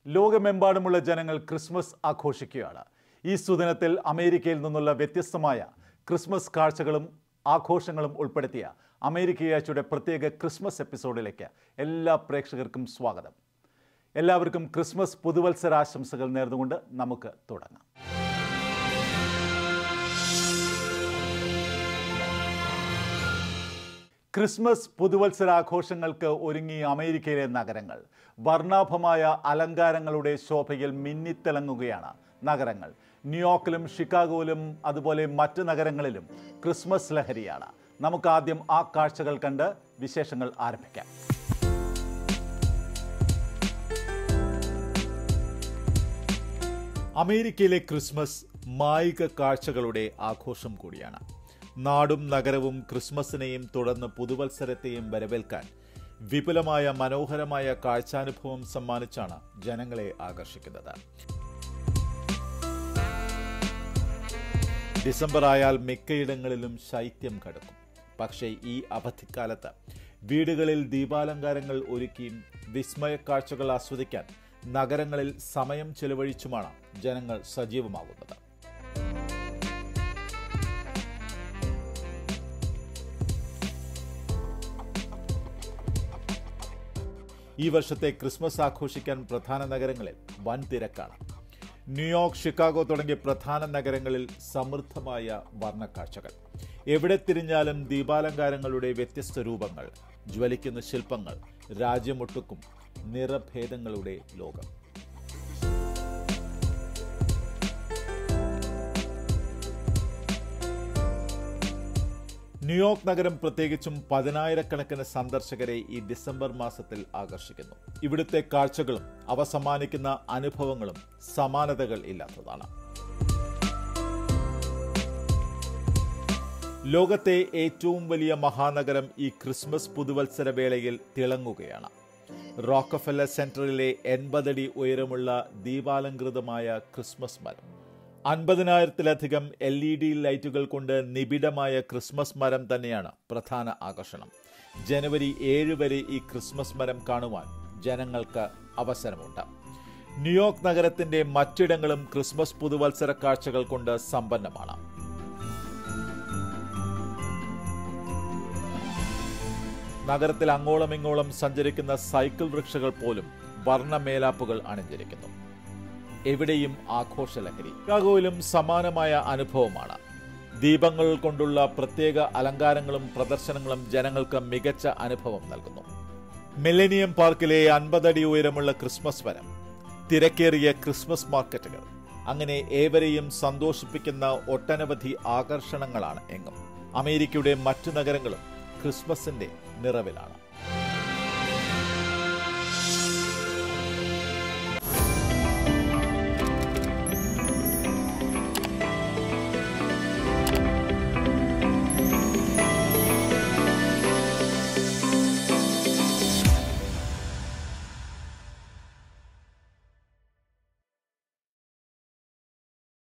ലോകമെമ്പാടുമുള്ള ജനങ്ങൾ ക്രിസ്മസ് ആഘോഷിക്കുകയാണ് ഈ സുദിനത്തിൽ അമേരിക്കയിൽ നിന്നുള്ള വ്യത്യസ്തമായ ക്രിസ്മസ് കാഴ്ചകളും ആഘോഷങ്ങളും ഉൾപ്പെടുത്തിയ അമേരിക്കയാഴ്ചയുടെ പ്രത്യേക ക്രിസ്മസ് എപ്പിസോഡിലേക്ക് എല്ലാ പ്രേക്ഷകർക്കും സ്വാഗതം എല്ലാവർക്കും ക്രിസ്മസ് പുതുവത്സരാശംസകൾ നേർന്നുകൊണ്ട് നമുക്ക് തുടങ്ങാം ക്രിസ്മസ് പുതുവത്സരാഘോഷങ്ങൾക്ക് ഒരുങ്ങി അമേരിക്കയിലെ നഗരങ്ങൾ വർണ്ണാഭമായ അലങ്കാരങ്ങളുടെ ശോഭയിൽ മിന്നിത്തിളങ്ങുകയാണ് നഗരങ്ങൾ ന്യൂയോർക്കിലും ഷിക്കാഗോയിലും അതുപോലെ മറ്റ് നഗരങ്ങളിലും ക്രിസ്മസ് ലഹരിയാണ് നമുക്ക് ആദ്യം ആ കാഴ്ചകൾ കണ്ട് വിശേഷങ്ങൾ ആരംഭിക്കാം അമേരിക്കയിലെ ക്രിസ്മസ് മായിക കാഴ്ചകളുടെ ആഘോഷം കൂടിയാണ് നാടും നഗരവും ക്രിസ്മസിനെയും തുടർന്ന് പുതുവത്സരത്തെയും വരവേൽക്കാൻ വിപുലമായ മനോഹരമായ കാഴ്ചാനുഭവം സമ്മാനിച്ചാണ് ജനങ്ങളെ ആകർഷിക്കുന്നത് ഡിസംബർ ആയാൽ മിക്കയിടങ്ങളിലും ശൈത്യം കടക്കും പക്ഷേ ഈ അവധിക്കാലത്ത് വീടുകളിൽ ദീപാലങ്കാരങ്ങൾ ഒരുക്കിയും വിസ്മയ കാഴ്ചകൾ ആസ്വദിക്കാൻ നഗരങ്ങളിൽ സമയം ചെലവഴിച്ചുമാണ് ജനങ്ങൾ സജീവമാകുന്നത് ഈ വർഷത്തെ ക്രിസ്മസ് ആഘോഷിക്കാൻ പ്രധാന നഗരങ്ങളിൽ വൻ തിരക്കാണ് ന്യൂയോർക്ക് ഷിക്കാഗോ തുടങ്ങിയ പ്രധാന നഗരങ്ങളിൽ സമൃദ്ധമായ വർണ്ണക്കാഴ്ചകൾ എവിടെ തിരിഞ്ഞാലും ദീപാലങ്കാരങ്ങളുടെ വ്യത്യസ്ത രൂപങ്ങൾ ജ്വലിക്കുന്ന ശില്പങ്ങൾ രാജ്യമൊട്ടുക്കും നിറഭേദങ്ങളുടെ ലോകം ന്യൂയോർക്ക് നഗരം പ്രത്യേകിച്ചും പതിനായിരക്കണക്കിന് സന്ദർശകരെ ഈ ഡിസംബർ മാസത്തിൽ ആകർഷിക്കുന്നു ഇവിടുത്തെ കാഴ്ചകളും അവ സമ്മാനിക്കുന്ന അനുഭവങ്ങളും സമാനതകൾ ഇല്ലാത്തതാണ് ലോകത്തെ ഏറ്റവും വലിയ മഹാനഗരം ഈ ക്രിസ്മസ് പുതുവത്സര വേളയിൽ തിളങ്ങുകയാണ് റോക്കഫെല്ല സെന്ററിലെ എൺപതടി ഉയരമുള്ള ദീപാലങ്കൃതമായ ക്രിസ്മസ് മരം അൻപതിനായിരത്തിലധികം എൽ ഇ ഡി ലൈറ്റുകൾ കൊണ്ട് നിബിഡമായ ക്രിസ്മസ് മരം തന്നെയാണ് പ്രധാന ആകർഷണം ജനുവരി ഏഴ് വരെ ഈ ക്രിസ്മസ് മരം കാണുവാൻ ജനങ്ങൾക്ക് അവസരമുണ്ട് ന്യൂയോർക്ക് നഗരത്തിന്റെ മറ്റിടങ്ങളും ക്രിസ്മസ് പുതുവത്സര കാഴ്ചകൾ കൊണ്ട് സമ്പന്നമാണ് നഗരത്തിൽ അങ്ങോളം ഇങ്ങോളം സഞ്ചരിക്കുന്ന സൈക്കിൾ റിക്ഷകൾ പോലും വർണ്ണമേലാപ്പുകൾ അണിഞ്ഞിരിക്കുന്നു എവിടെയും ആഘോഷലഹരി ചിക്കാഗോയിലും സമാനമായ അനുഭവമാണ് ദീപങ്ങൾ കൊണ്ടുള്ള പ്രത്യേക അലങ്കാരങ്ങളും പ്രദർശനങ്ങളും ജനങ്ങൾക്ക് മികച്ച അനുഭവം നൽകുന്നു മില്ലനിയം പാർക്കിലെ അൻപതടി ഉയരമുള്ള ക്രിസ്മസ് വനം തിരക്കേറിയ ക്രിസ്മസ് മാർക്കറ്റുകൾ അങ്ങനെ ഏവരെയും സന്തോഷിപ്പിക്കുന്ന ഒട്ടനവധി ആകർഷണങ്ങളാണ് എങ്ങും അമേരിക്കയുടെ മറ്റു നഗരങ്ങളും ക്രിസ്മസിന്റെ നിറവിലാണ്